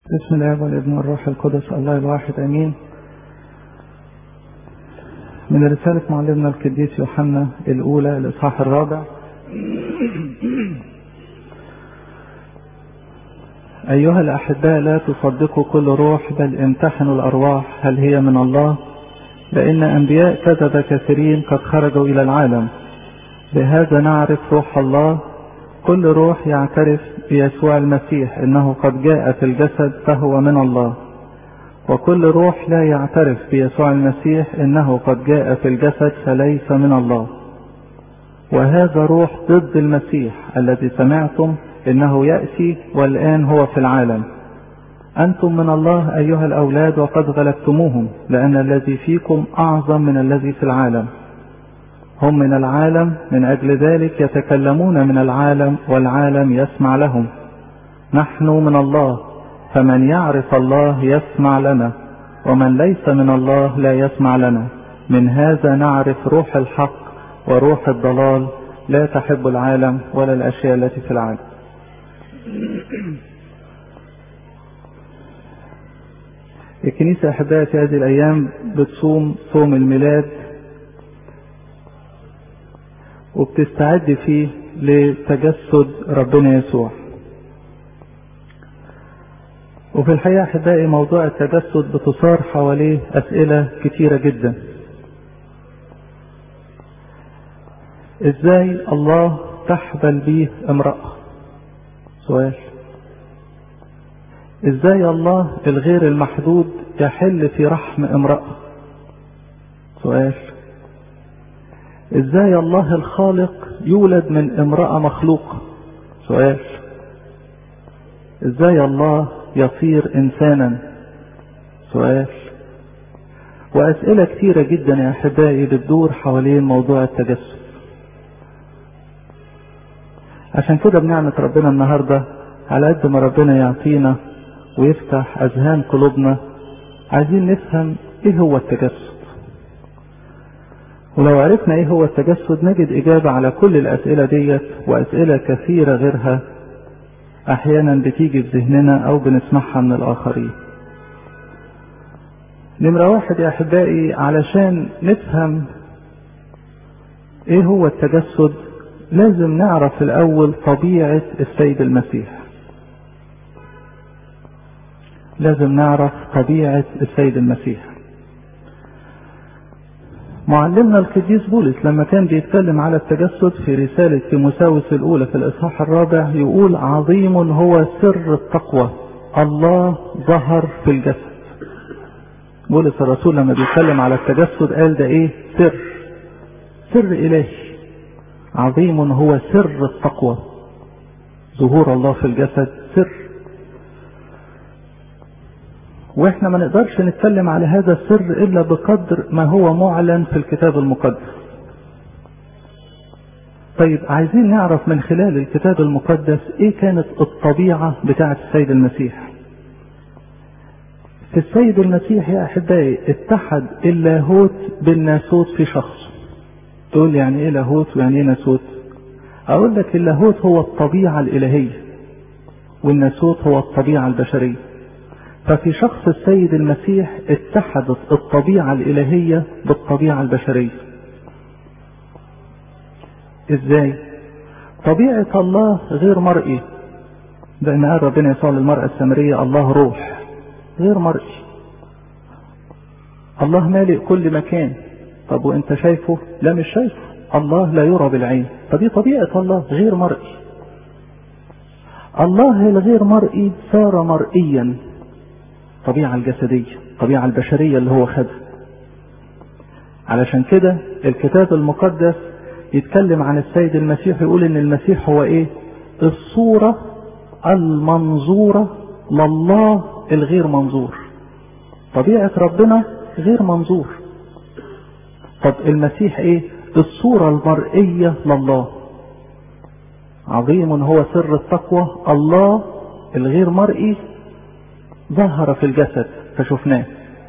بسم الله والابن والروح القدس الله الواحد امين من رسالة معلمنا القديس يوحنا الأولى الإصحاح الرابع أيها الأحباء لا تصدقوا كل روح بل امتحنوا الأرواح هل هي من الله لأن أنبياء كذب كثيرين قد خرجوا إلى العالم بهذا نعرف روح الله كل روح يعترف بيسوع المسيح انه قد جاء في الجسد فهو من الله وكل روح لا يعترف بيسوع المسيح انه قد جاء في الجسد فليس من الله وهذا روح ضد المسيح الذي سمعتم انه ياتي والان هو في العالم انتم من الله ايها الاولاد وقد غلبتموهم لان الذي فيكم اعظم من الذي في العالم هم من العالم من أجل ذلك يتكلمون من العالم والعالم يسمع لهم نحن من الله فمن يعرف الله يسمع لنا ومن ليس من الله لا يسمع لنا من هذا نعرف روح الحق وروح الضلال لا تحب العالم ولا الأشياء التي في العالم الكنيسة أحبائي في هذه الأيام بتصوم صوم الميلاد وبتستعد فيه لتجسد ربنا يسوع وفي الحقيقة أحبائي موضوع التجسد بتصار حواليه أسئلة كتيرة جدا إزاي الله تحبل به امرأة سؤال إزاي الله الغير المحدود يحل في رحم امرأة سؤال ازاي الله الخالق يولد من امرأة مخلوقة سؤال ازاي الله يصير انسانا سؤال واسئلة كتيرة جدا يا احبائي بتدور حوالين موضوع التجسد عشان كده بنعمة ربنا النهاردة على قد ما ربنا يعطينا ويفتح اذهان قلوبنا عايزين نفهم ايه هو التجسد ولو عرفنا ايه هو التجسد نجد اجابة على كل الاسئلة ديت واسئلة كثيرة غيرها احيانا بتيجي في ذهننا او بنسمعها من الاخرين نمرة واحد يا احبائي علشان نفهم ايه هو التجسد لازم نعرف الاول طبيعة السيد المسيح لازم نعرف طبيعة السيد المسيح معلمنا القديس بولس لما كان بيتكلم على التجسد في رسالة تيموساوس الأولى في الإصحاح الرابع يقول عظيم هو سر التقوى الله ظهر في الجسد بولس الرسول لما بيتكلم على التجسد قال ده ايه سر سر إلهي عظيم هو سر التقوى ظهور الله في الجسد سر واحنا ما نقدرش نتكلم على هذا السر الا بقدر ما هو معلن في الكتاب المقدس طيب عايزين نعرف من خلال الكتاب المقدس ايه كانت الطبيعة بتاعة السيد المسيح في السيد المسيح يا احبائي اتحد اللاهوت بالناسوت في شخص تقول يعني ايه لاهوت ويعني ايه ناسوت اقول لك اللاهوت هو الطبيعة الالهية والناسوت هو الطبيعة البشرية ففي شخص السيد المسيح اتحدت الطبيعة الإلهية بالطبيعة البشرية ازاي طبيعة الله غير مرئي لأن قال ربنا يسوع للمرأة السامرية الله روح غير مرئي الله مالئ كل مكان طب وانت شايفه لا مش شايفه الله لا يرى بالعين فدي طبيعة الله غير مرئي الله الغير مرئي صار مرئيا الطبيعة الجسدية الطبيعة البشرية اللي هو خدها علشان كده الكتاب المقدس يتكلم عن السيد المسيح يقول ان المسيح هو ايه الصورة المنظورة لله الغير منظور طبيعة ربنا غير منظور طب المسيح ايه الصورة المرئية لله عظيم هو سر التقوى الله الغير مرئي ظهر في الجسد فشفناه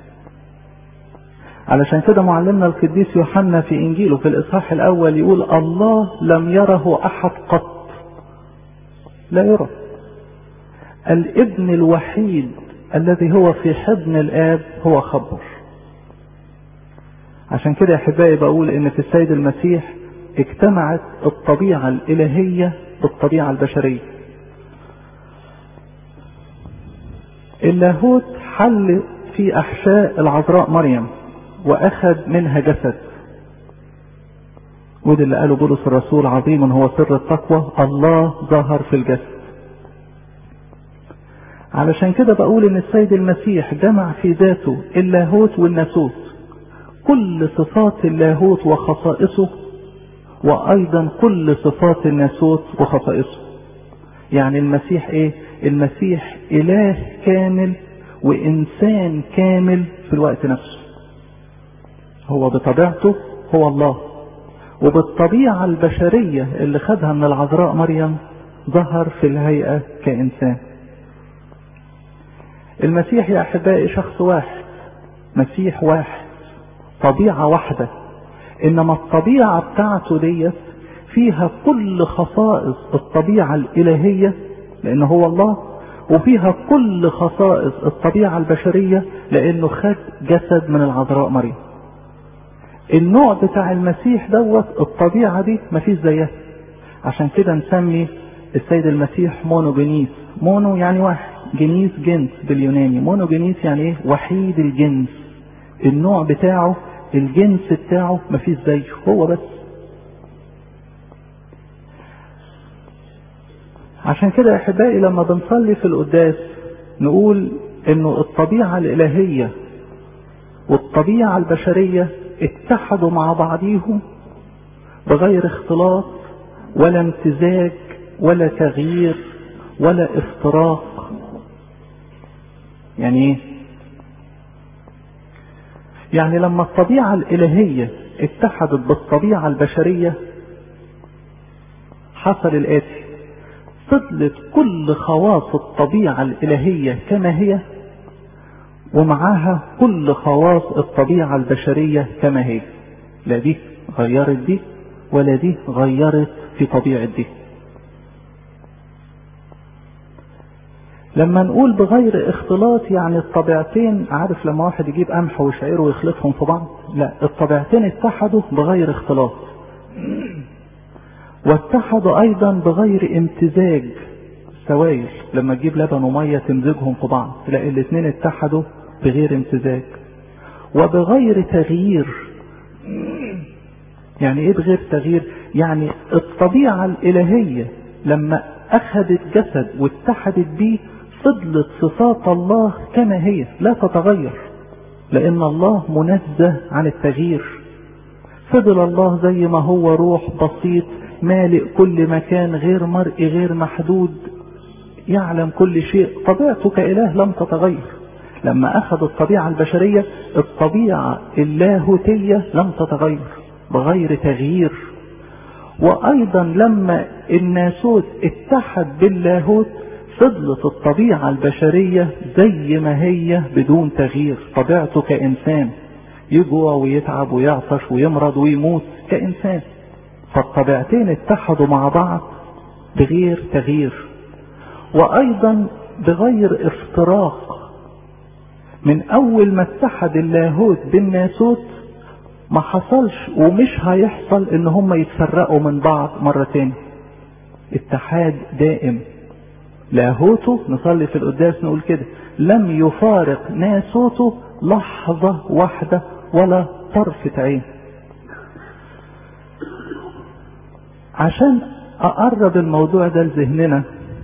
علشان كده معلمنا القديس يوحنا في انجيله في الاصحاح الاول يقول الله لم يره احد قط لا يرى الابن الوحيد الذي هو في حضن الآب هو خبر عشان كده يا أحبائي بقول إن في السيد المسيح اجتمعت الطبيعة الإلهية بالطبيعة البشرية اللاهوت حل في أحشاء العذراء مريم وأخذ منها جسد وده اللي قاله بولس الرسول عظيم هو سر التقوى الله ظهر في الجسد علشان كده بقول ان السيد المسيح جمع في ذاته اللاهوت والناسوت كل صفات اللاهوت وخصائصه وايضا كل صفات الناسوت وخصائصه يعني المسيح ايه المسيح اله كامل وانسان كامل في الوقت نفسه هو بطبيعته هو الله وبالطبيعة البشرية اللي خدها من العذراء مريم ظهر في الهيئة كإنسان المسيح يا أحبائي شخص واحد مسيح واحد طبيعة واحدة إنما الطبيعة بتاعته ديت فيها كل خصائص الطبيعة الإلهية لأنه هو الله وفيها كل خصائص الطبيعة البشرية لأنه خد جسد من العذراء مريم النوع بتاع المسيح دوت الطبيعة دي مفيش زيها عشان كده نسمي السيد المسيح مونوجينيس مونو يعني واحد جنيس جنس باليوناني مونوجينيس يعني ايه وحيد الجنس النوع بتاعه الجنس بتاعه مفيش زيه هو بس عشان كده يا احبائي لما بنصلي في القداس نقول انه الطبيعة الالهية والطبيعة البشرية اتحدوا مع بعضيهم بغير اختلاط ولا امتزاج ولا تغيير ولا افتراق يعني ايه يعني لما الطبيعة الإلهية اتحدت بالطبيعة البشرية حصل الآتي فضلت كل خواص الطبيعة الإلهية كما هي ومعاها كل خواص الطبيعة البشرية كما هي لا دي غيرت دي ولا دي غيرت في طبيعة دي لما نقول بغير اختلاط يعني الطبيعتين عارف لما واحد يجيب قمح وشعير ويخلطهم في بعض لا الطبيعتين اتحدوا بغير اختلاط واتحدوا ايضا بغير امتزاج سوائل لما تجيب لبن وميه تمزجهم في بعض تلاقي الاثنين اتحدوا بغير امتزاج وبغير تغيير يعني ايه بغير تغيير يعني الطبيعة الالهية لما اخذت جسد واتحدت بيه فضلت صفات الله كما هي لا تتغير لان الله منزه عن التغيير فضل الله زي ما هو روح بسيط مالئ كل مكان غير مرئي غير محدود يعلم كل شيء طبيعته كإله لم تتغير لما أخذ الطبيعة البشرية الطبيعة اللاهوتية لم تتغير بغير تغيير وأيضا لما الناسوت اتحد باللاهوت فضلت الطبيعة البشرية زي ما هي بدون تغيير طبيعته كإنسان يجوع ويتعب ويعطش ويمرض ويموت كإنسان فالطبيعتين اتحدوا مع بعض بغير تغيير وايضا بغير افتراق من اول ما اتحد اللاهوت بالناسوت ما حصلش ومش هيحصل ان هم يتفرقوا من بعض مرة تاني اتحاد دائم لاهوته نصلي في القداس نقول كده لم يفارق ناسوته لحظة واحدة ولا طرفة عين عشان اقرب الموضوع ده لذهننا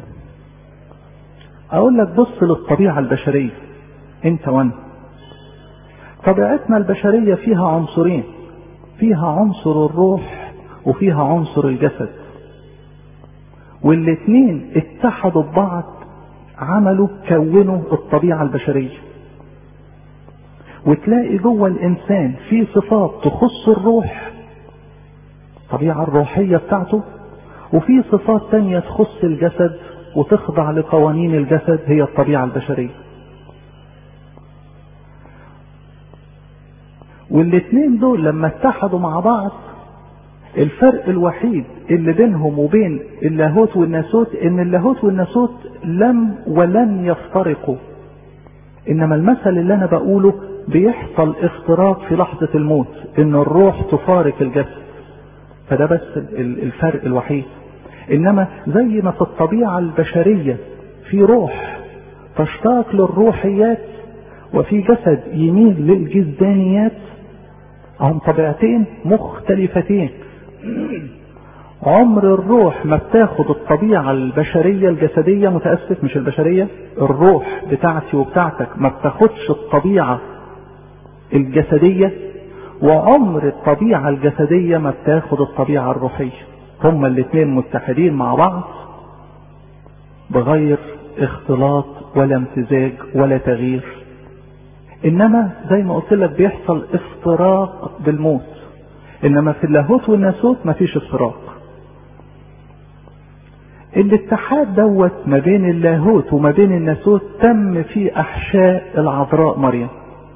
اقول لك بص للطبيعة البشرية انت وانا طبيعتنا البشرية فيها عنصرين فيها عنصر الروح وفيها عنصر الجسد والاتنين اتحدوا ببعض عملوا كونوا الطبيعة البشرية وتلاقي جوه الانسان في صفات تخص الروح الطبيعة الروحية بتاعته وفي صفات تانية تخص الجسد وتخضع لقوانين الجسد هي الطبيعة البشرية والاتنين دول لما اتحدوا مع بعض الفرق الوحيد اللي بينهم وبين اللاهوت والناسوت ان اللاهوت والناسوت لم ولن يفترقوا انما المثل اللي انا بقوله بيحصل اختراق في لحظة الموت ان الروح تفارق الجسد فده بس الفرق الوحيد انما زي ما في الطبيعة البشرية في روح تشتاق للروحيات وفي جسد يميل للجزدانيات هم طبيعتين مختلفتين عمر الروح ما بتاخد الطبيعة البشرية الجسدية متأسف مش البشرية الروح بتاعتي وبتاعتك ما بتاخدش الطبيعة الجسدية وعمر الطبيعة الجسدية ما بتاخد الطبيعة الروحية هما الاثنين متحدين مع بعض بغير اختلاط ولا امتزاج ولا تغيير انما زي ما قلت لك بيحصل افتراق بالموت انما في اللاهوت والناسوت مفيش افتراق الاتحاد دوت ما بين اللاهوت وما بين الناسوت تم في احشاء العذراء مريم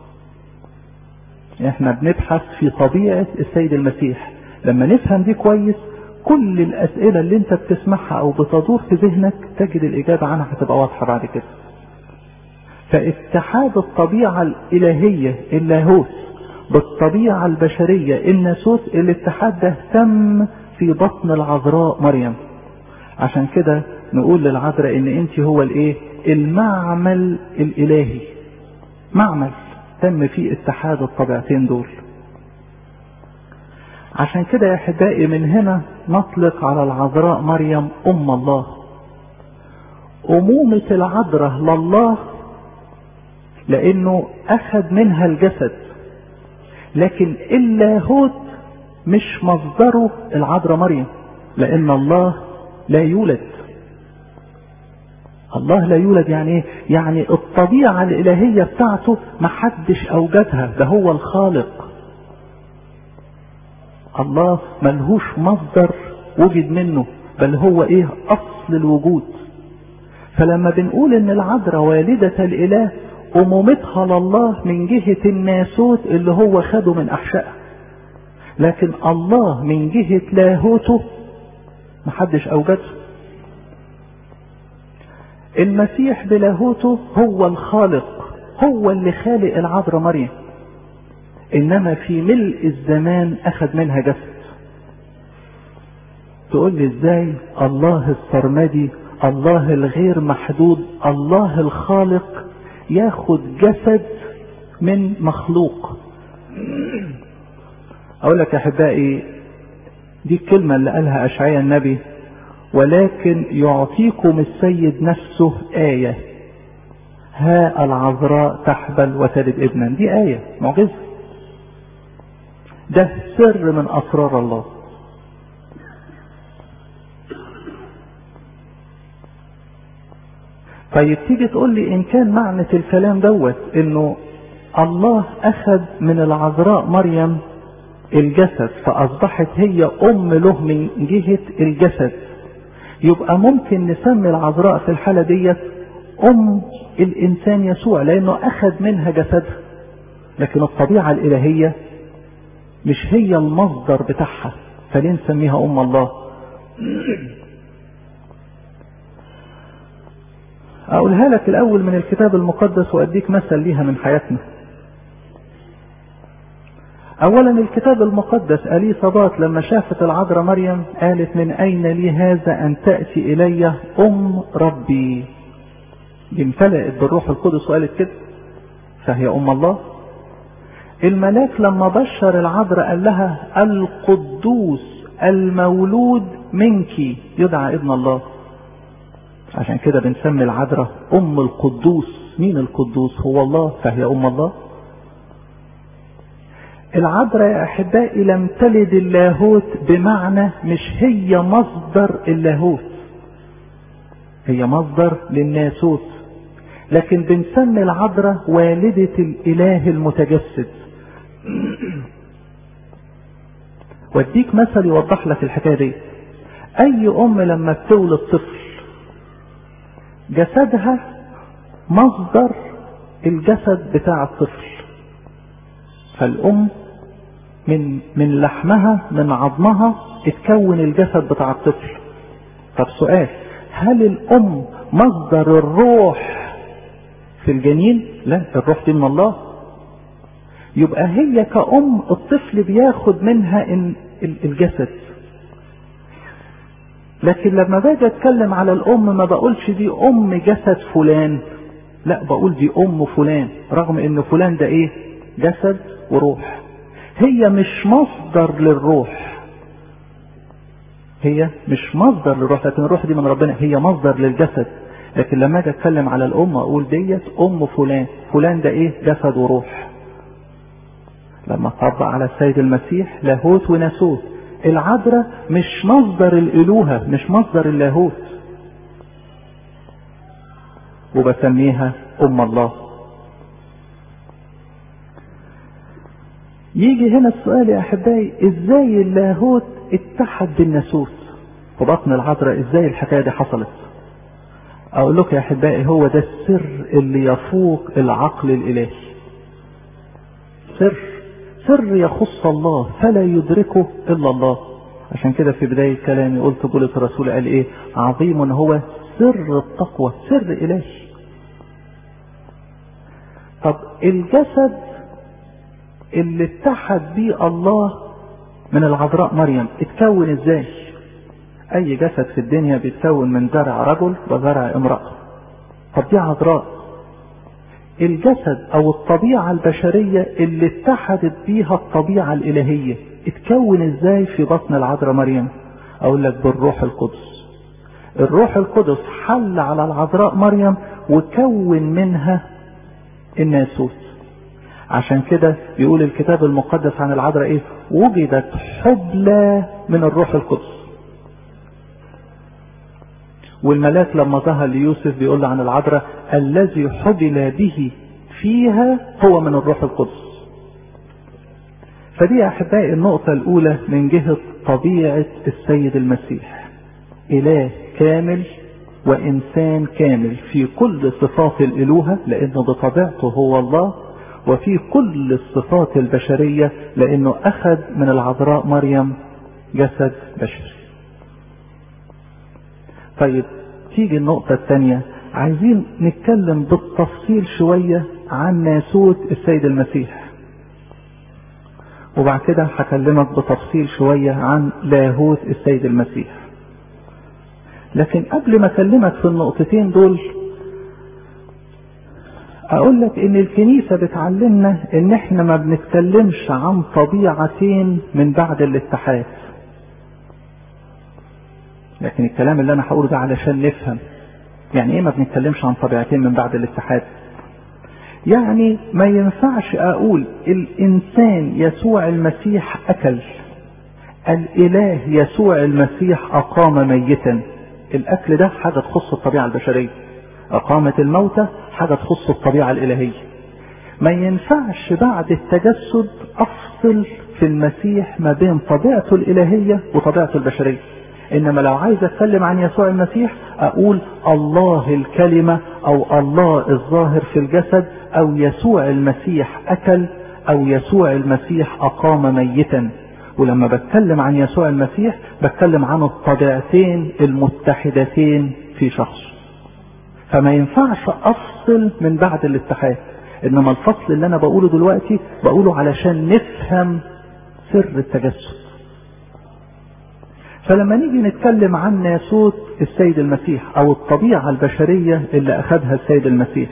احنا بنبحث في طبيعة السيد المسيح لما نفهم دي كويس كل الاسئلة اللي انت بتسمعها او بتدور في ذهنك تجد الاجابة عنها هتبقى واضحة بعد كده فاتحاد الطبيعة الالهية اللاهوت بالطبيعة البشرية الناسوت الاتحاد ده تم في بطن العذراء مريم عشان كده نقول للعذراء ان انت هو الايه المعمل الالهي معمل تم فيه اتحاد الطبيعتين دول عشان كده يا احبائي من هنا نطلق على العذراء مريم ام الله امومة العذراء لله لانه اخذ منها الجسد لكن اللاهوت مش مصدره العذراء مريم لان الله لا يولد الله لا يولد يعني ايه يعني الطبيعة الالهية بتاعته محدش اوجدها ده هو الخالق الله ملهوش مصدر وجد منه بل هو ايه اصل الوجود فلما بنقول ان العذراء والدة الاله امومتها لله من جهة الناسوت اللي هو خده من احشائها لكن الله من جهة لاهوته محدش اوجده المسيح بلاهوته هو الخالق هو اللي خالق العذراء مريم انما في ملء الزمان اخذ منها جسد تقول لي ازاي الله السرمدي الله الغير محدود الله الخالق ياخد جسد من مخلوق اقول لك يا احبائي دي الكلمة اللي قالها اشعياء النبي ولكن يعطيكم السيد نفسه آية ها العذراء تحبل وتلد ابنا دي آية معجزة ده سر من أسرار الله طيب تيجي تقول لي إن كان معنى الكلام دوت إنه الله أخذ من العذراء مريم الجسد فأصبحت هي أم له من جهة الجسد يبقى ممكن نسمي العذراء في الحالة ديت أم الإنسان يسوع لأنه أخذ منها جسدها لكن الطبيعة الإلهية مش هي المصدر بتاعها فليه نسميها أم الله أقولها لك الأول من الكتاب المقدس وأديك مثل ليها من حياتنا اولا الكتاب المقدس اليصابات لما شافت العذراء مريم قالت من اين لي هذا ان تأتي الي ام ربي دي امتلأت بالروح القدس وقالت كده فهي ام الله الملاك لما بشر العذراء قال لها القدوس المولود منك يدعى ابن الله عشان كده بنسمي العذراء ام القدوس مين القدوس هو الله فهي ام الله العذراء يا احبائي لم تلد اللاهوت بمعنى مش هي مصدر اللاهوت هي مصدر للناسوت لكن بنسمي العذراء والدة الاله المتجسد واديك مثل يوضح لك الحكايه دي اي ام لما بتولد طفل جسدها مصدر الجسد بتاع الطفل فالام من من لحمها من عظمها اتكون الجسد بتاع الطفل طب سؤال هل الام مصدر الروح في الجنين لا الروح دي من الله يبقى هي كأم الطفل بياخد منها الجسد لكن لما باجي اتكلم على الام ما بقولش دي ام جسد فلان لا بقول دي ام فلان رغم ان فلان ده ايه جسد وروح هي مش مصدر للروح هي مش مصدر للروح لكن الروح دي من ربنا هي مصدر للجسد لكن لما اجي اتكلم على الام اقول ديت ام فلان فلان ده ايه جسد وروح لما طبق على السيد المسيح لاهوت وناسوت العذراء مش مصدر الالوهه مش مصدر اللاهوت وبسميها ام الله يجي هنا السؤال يا احبائي ازاي اللاهوت اتحد بالناسوت في بطن العذراء ازاي الحكايه دي حصلت اقول لكم يا احبائي هو ده السر اللي يفوق العقل الالهي سر سر يخص الله فلا يدركه الا الله عشان كده في بداية كلامي قلت بولس الرسول قال ايه عظيم هو سر التقوى سر الهي طب الجسد اللي اتحد بيه الله من العذراء مريم اتكون ازاي اي جسد في الدنيا بيتكون من زرع رجل وزرع امرأة طب دي عذراء الجسد او الطبيعة البشرية اللي اتحدت بيها الطبيعة الالهية اتكون ازاي في بطن العذراء مريم اقول لك بالروح القدس الروح القدس حل على العذراء مريم وكون منها الناسوت عشان كده يقول الكتاب المقدس عن العذراء ايه وجدت حبلى من الروح القدس والملاك لما ظهر ليوسف بيقول عن العذراء الذي حبل به فيها هو من الروح القدس فدي يا احبائي النقطة الاولى من جهة طبيعة السيد المسيح اله كامل وانسان كامل في كل صفات الالوهة لانه بطبيعته هو الله وفي كل الصفات البشرية لانه اخذ من العذراء مريم جسد بشري طيب تيجي النقطة الثانية عايزين نتكلم بالتفصيل شوية عن ناسوت السيد المسيح وبعد كده هكلمك بتفصيل شوية عن لاهوت السيد المسيح لكن قبل ما اكلمك في النقطتين دول اقول لك ان الكنيسة بتعلمنا ان احنا ما بنتكلمش عن طبيعتين من بعد الاتحاد لكن الكلام اللي انا هقوله ده علشان نفهم يعني ايه ما بنتكلمش عن طبيعتين من بعد الاتحاد يعني ما ينفعش اقول الانسان يسوع المسيح اكل الاله يسوع المسيح اقام ميتا الاكل ده حاجه تخص الطبيعه البشريه اقامه الموتى حاجه تخص الطبيعه الالهيه ما ينفعش بعد التجسد افصل في المسيح ما بين طبيعته الالهيه وطبيعته البشريه انما لو عايز اتكلم عن يسوع المسيح اقول الله الكلمه او الله الظاهر في الجسد او يسوع المسيح اكل او يسوع المسيح اقام ميتا ولما بتكلم عن يسوع المسيح بتكلم عن الطبيعتين المتحدتين في شخص فما ينفعش افصل من بعد الاتحاد انما الفصل اللي انا بقوله دلوقتي بقوله علشان نفهم سر التجسد فلما نيجي نتكلم عن ناسوت السيد المسيح او الطبيعة البشرية اللي اخذها السيد المسيح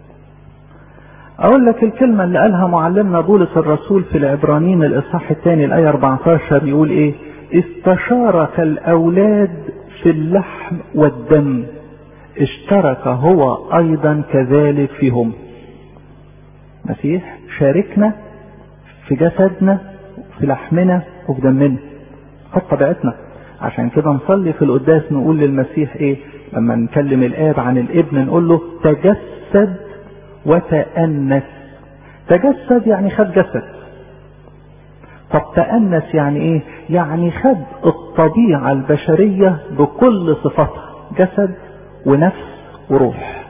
اقول لك الكلمة اللي قالها معلمنا بولس الرسول في العبرانيين الاصحاح الثاني الاية 14 يقول ايه استشارك الاولاد في اللحم والدم اشترك هو ايضا كذلك فيهم مسيح شاركنا في جسدنا في لحمنا وفي دمنا خد طبيعتنا عشان كده نصلي في القداس نقول للمسيح ايه لما نكلم الاب عن الابن نقول له تجسد وتأنس تجسد يعني خد جسد طب تأنس يعني ايه يعني خد الطبيعة البشرية بكل صفاتها جسد ونفس وروح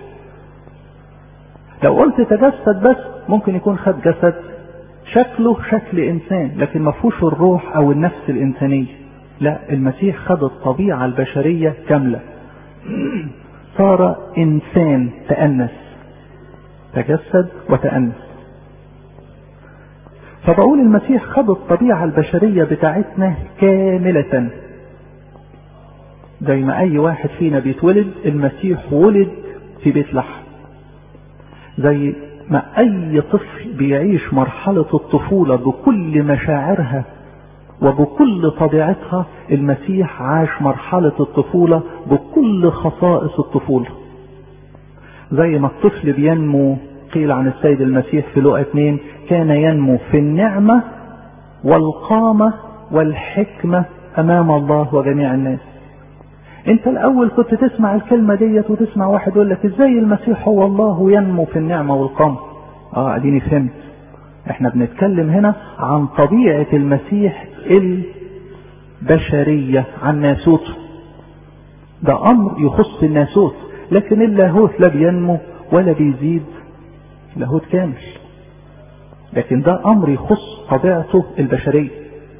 لو قلت تجسد بس ممكن يكون خد جسد شكله شكل انسان لكن ما فيهوش الروح او النفس الانسانيه لا المسيح خد الطبيعه البشريه كامله صار انسان تانس تجسد وتأنس فبقول المسيح خد الطبيعة البشرية بتاعتنا كاملة زي ما أي واحد فينا بيتولد المسيح ولد في بيت لحم زي ما أي طفل بيعيش مرحلة الطفولة بكل مشاعرها وبكل طبيعتها المسيح عاش مرحلة الطفولة بكل خصائص الطفولة زي ما الطفل بينمو قيل عن السيد المسيح في لقى 2 كان ينمو في النعمة والقامة والحكمة أمام الله وجميع الناس انت الاول كنت تسمع الكلمة ديت وتسمع واحد يقول لك ازاي المسيح هو الله وينمو في النعمة والقامة اه اديني فهمت احنا بنتكلم هنا عن طبيعة المسيح البشرية عن ناسوته ده امر يخص الناسوت لكن اللاهوت لا بينمو ولا بيزيد لاهوت كامل لكن ده امر يخص طبيعته البشريه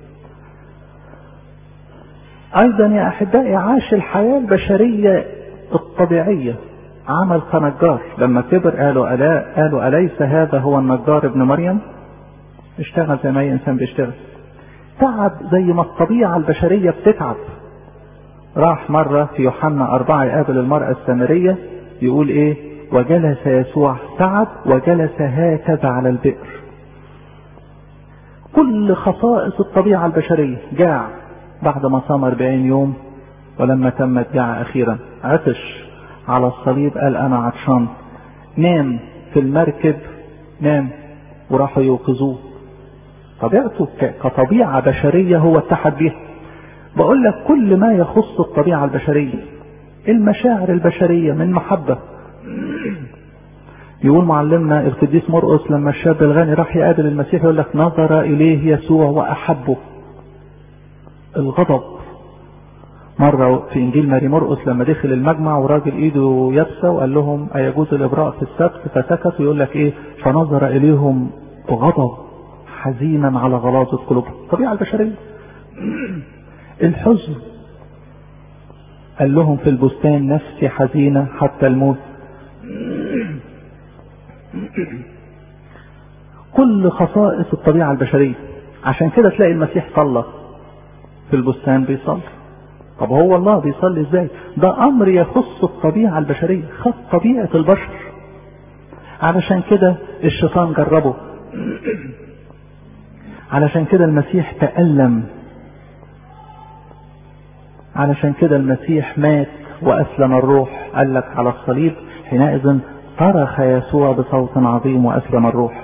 ايضا يا احبائي عاش الحياة البشرية الطبيعية عمل كنجار لما كبر قالوا ألا قالوا أليس هذا هو النجار ابن مريم اشتغل زي ما اي انسان بيشتغل تعب زي ما الطبيعة البشرية بتتعب راح مرة في يوحنا أربعة يقابل المرأة السامرية يقول ايه وجلس يسوع تعب وجلس هكذا على البئر كل خصائص الطبيعة البشرية جاع بعد ما صام 40 يوم ولما تمت جاع اخيرا عطش على الصليب قال انا عطشان نام في المركب نام وراحوا يوقظوه طبيعته كطبيعة بشرية هو اتحد بيها بقول لك كل ما يخص الطبيعة البشرية المشاعر البشرية من محبة يقول معلمنا القديس مرقس لما الشاب الغني راح يقابل المسيح يقول لك نظر اليه يسوع واحبه الغضب مرة في إنجيل ماري مرقس لما دخل المجمع وراجل إيده يابسة وقال لهم أيجوز الإبراء في السبت فسكتوا يقول لك إيه فنظر إليهم بغضب حزينا على غلاظة قلوبهم الطبيعة البشرية الحزن قال لهم في البستان نفسي حزينة حتى الموت كل خصائص الطبيعة البشرية عشان كده تلاقي المسيح صلى في البستان بيصلي طب هو الله بيصلي ازاي ده امر يخص الطبيعة البشرية خد طبيعة البشر علشان كده الشيطان جربه علشان كده المسيح تألم علشان كده المسيح مات وأسلم الروح قال لك على الصليب حينئذ صرخ يسوع بصوت عظيم وأسلم الروح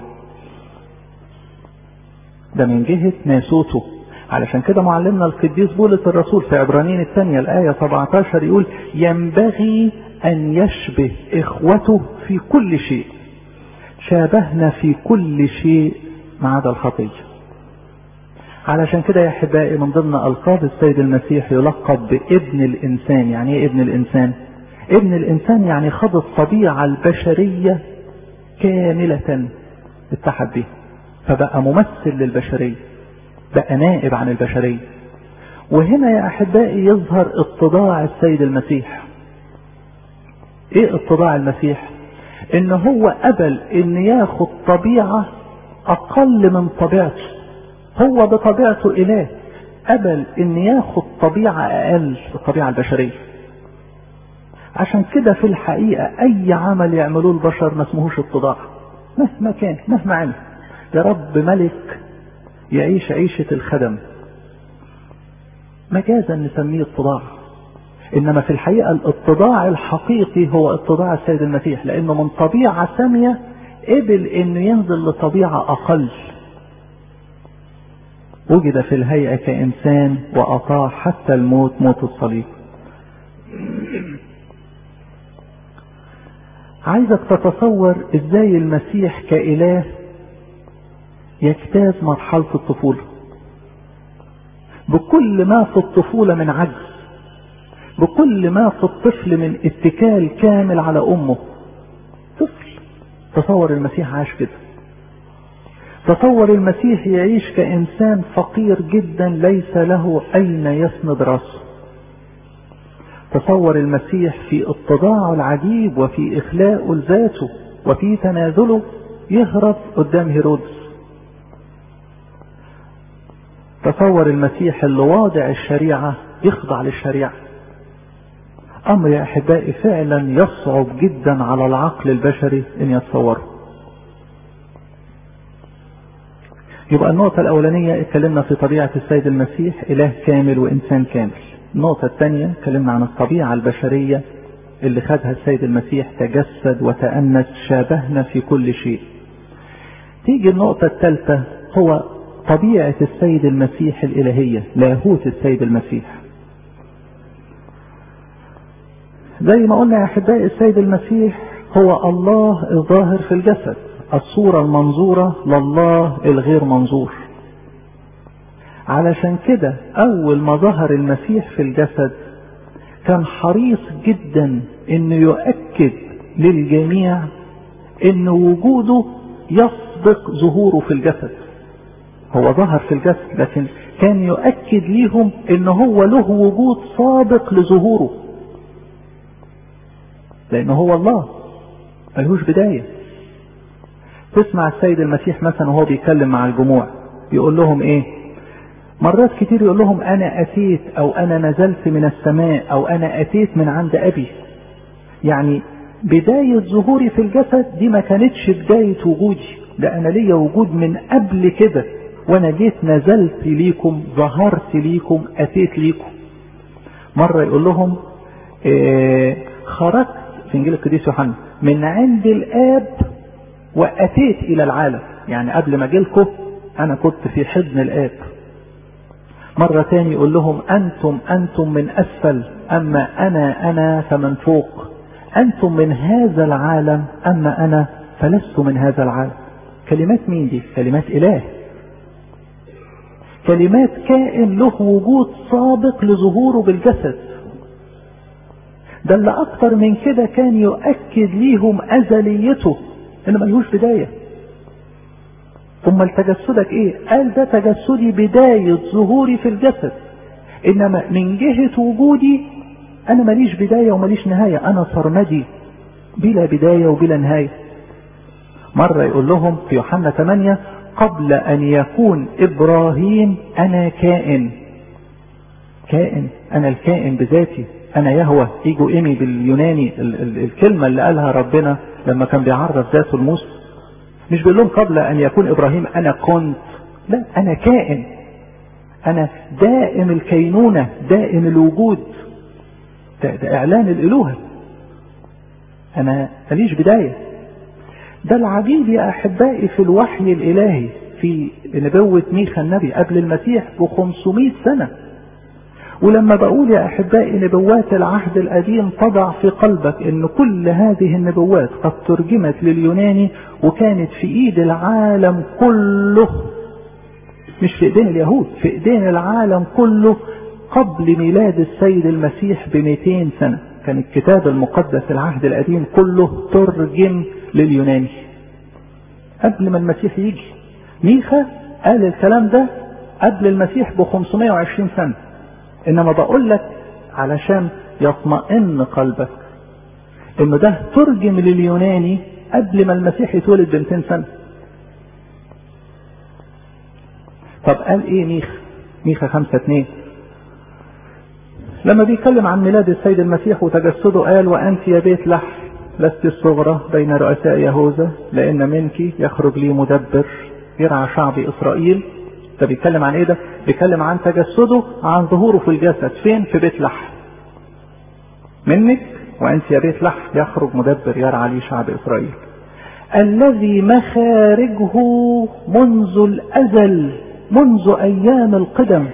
ده من جهة ناسوته علشان كده معلمنا القديس بولس الرسول في عبرانيين الثانية الآية 17 يقول ينبغي أن يشبه إخوته في كل شيء شابهنا في كل شيء ما عدا الخطية علشان كده يا أحبائي من ضمن ألقاب السيد المسيح يلقب بابن الإنسان يعني إيه ابن الإنسان ابن الإنسان يعني خد الطبيعة البشرية كاملة اتحد بها فبقى ممثل للبشرية بقى نائب عن البشرية وهنا يا أحبائي يظهر اتضاع السيد المسيح ايه اتضاع المسيح ان هو قبل ان ياخد طبيعة اقل من طبيعته هو بطبيعته اله قبل ان ياخد طبيعة اقل الطبيعة البشرية عشان كده في الحقيقة اي عمل يعملوه البشر ما اسمهوش اتضاع مهما كان مهما عمل يا رب ملك يعيش عيشة الخدم مجازا نسميه اتضاع انما في الحقيقة الاتضاع الحقيقي هو اتضاع السيد المسيح لانه من طبيعة سامية قبل انه ينزل لطبيعة اقل وجد في الهيئة كإنسان وأطاع حتى الموت موت الصليب عايزك تتصور ازاي المسيح كإله يجتاز مرحلة الطفولة بكل ما في الطفولة من عجز بكل ما في الطفل من اتكال كامل على أمه طفل تصور المسيح عاش كده تصور المسيح يعيش كإنسان فقير جدا ليس له أين يسند راسه تصور المسيح في اتضاعه العجيب وفي إخلاءه لذاته وفي تنازله يهرب قدام هيرودس تصور المسيح اللي واضع الشريعة يخضع للشريعة امر يا احبائي فعلا يصعب جدا على العقل البشري ان يتصوره يبقى النقطة الأولانية اتكلمنا في طبيعة السيد المسيح إله كامل وإنسان كامل. النقطة الثانية اتكلمنا عن الطبيعة البشرية اللي خدها السيد المسيح تجسد وتأنس شابهنا في كل شيء. تيجي النقطة الثالثة هو طبيعة السيد المسيح الإلهية، لاهوت السيد المسيح. زي ما قلنا يا أحبائي السيد المسيح هو الله الظاهر في الجسد. الصورة المنظورة لله الغير منظور علشان كده أول ما ظهر المسيح في الجسد كان حريص جدا انه يؤكد للجميع ان وجوده يسبق ظهوره في الجسد هو ظهر في الجسد لكن كان يؤكد ليهم ان هو له وجود سابق لظهوره لانه هو الله ملهوش بدايه تسمع السيد المسيح مثلا وهو بيتكلم مع الجموع يقول لهم ايه مرات كتير يقول لهم انا اتيت او انا نزلت من السماء او انا اتيت من عند ابي يعني بداية ظهوري في الجسد دي ما كانتش بداية وجودي ده انا ليا وجود من قبل كده وانا جيت نزلت ليكم ظهرت ليكم اتيت ليكم مرة يقول لهم إيه خرجت في انجيل القديس يوحنا من عند الاب واتيت الى العالم يعني قبل ما اجيلكم انا كنت في حضن الاب مرة تاني يقول لهم انتم انتم من اسفل اما انا انا فمن فوق انتم من هذا العالم اما انا فلست من هذا العالم كلمات مين دي كلمات اله كلمات كائن له وجود سابق لظهوره بالجسد ده اللي اكتر من كده كان يؤكد ليهم ازليته ان ملهوش بداية امال تجسدك ايه قال ده تجسدي بداية ظهوري في الجسد انما من جهة وجودي انا ماليش بداية وماليش نهاية انا سرمدي بلا بداية وبلا نهاية مرة يقول لهم في يوحنا 8 قبل ان يكون ابراهيم انا كائن كائن انا الكائن بذاتي انا يهوى ايجو ايمي باليوناني ال ال الكلمة اللي قالها ربنا لما كان بيعرف ذاته لموسى مش بيقول لهم قبل ان يكون ابراهيم انا كنت لا انا كائن انا دائم الكينونة دائم الوجود ده, ده اعلان الالوهة انا ماليش بداية ده العجيب يا احبائي في الوحي الالهي في نبوة ميخا النبي قبل المسيح ب 500 سنة ولما بقول يا احبائي نبوات العهد القديم تضع في قلبك ان كل هذه النبوات قد ترجمت لليوناني وكانت في ايد العالم كله مش في ايدين اليهود في ايدين العالم كله قبل ميلاد السيد المسيح ب 200 سنة كان الكتاب المقدس العهد القديم كله ترجم لليوناني قبل ما المسيح يجي ميخا قال الكلام ده قبل المسيح ب 520 سنه انما بقول لك علشان يطمئن قلبك ان ده ترجم لليوناني قبل ما المسيح يتولد ب 200 سنه طب قال ايه ميخا ميخا 5 2 لما بيتكلم عن ميلاد السيد المسيح وتجسده قال وانت يا بيت لحم لست الصغرى بين رؤساء يهوذا لان منك يخرج لي مدبر يرعى شعب اسرائيل ده بيتكلم عن ايه ده بيتكلم عن تجسده عن ظهوره في الجسد فين في بيت لحم منك وانت يا بيت لحم يخرج مدبر يرعى لي شعب اسرائيل الذي مخارجه منذ الازل منذ ايام القدم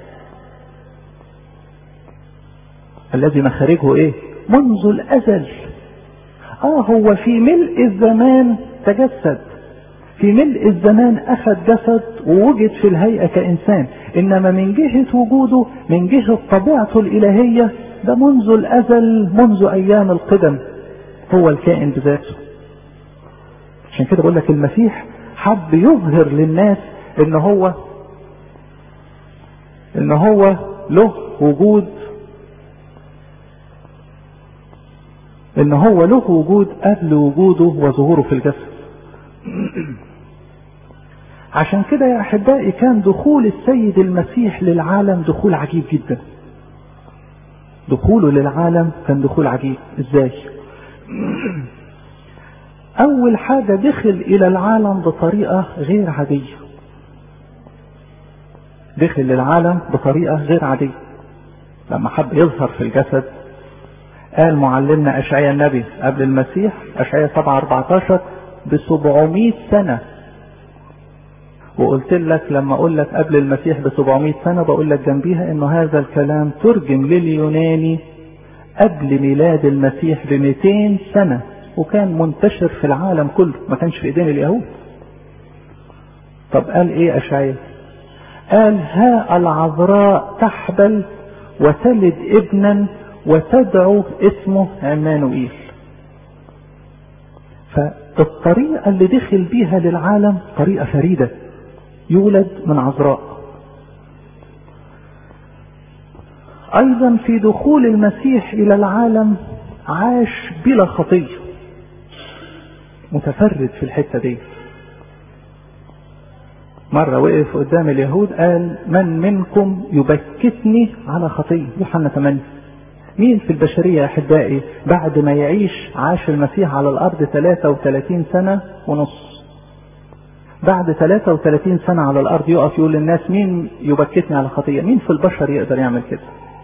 الذي مخارجه ايه منذ الازل اه هو في ملء الزمان تجسد في ملء الزمان اخذ جسد ووجد في الهيئة كانسان انما من جهة وجوده من جهة طبيعته الالهية ده منذ الازل منذ ايام القدم هو الكائن بذاته عشان كده بقول لك المسيح حب يظهر للناس ان هو ان هو له وجود ان هو له وجود قبل وجوده وظهوره في الجسد عشان كده يا احبائي كان دخول السيد المسيح للعالم دخول عجيب جدا دخوله للعالم كان دخول عجيب ازاي اول حاجه دخل الى العالم بطريقه غير عاديه دخل للعالم بطريقه غير عاديه لما حب يظهر في الجسد قال معلمنا اشعياء النبي قبل المسيح اشعياء 7 14 ب 700 سنه وقلت لك لما اقول لك قبل المسيح ب 700 سنه بقول لك جنبيها انه هذا الكلام ترجم لليوناني قبل ميلاد المسيح ب 200 سنه وكان منتشر في العالم كله ما كانش في ايدين اليهود طب قال ايه اشعياء قال ها العذراء تحبل وتلد ابنا وتدعو اسمه عمانوئيل فالطريقة اللي دخل بيها للعالم طريقة فريدة يولد من عذراء ايضا في دخول المسيح الى العالم عاش بلا خطية متفرد في الحتة دي مرة وقف قدام اليهود قال من منكم يبكتني على خطية يوحنا 8 مين في البشرية يا أحبائي بعد ما يعيش عاش المسيح على الأرض 33 سنة ونص بعد 33 سنة على الأرض يقف يقول للناس مين يبكتني على خطية مين في البشر يقدر يعمل كده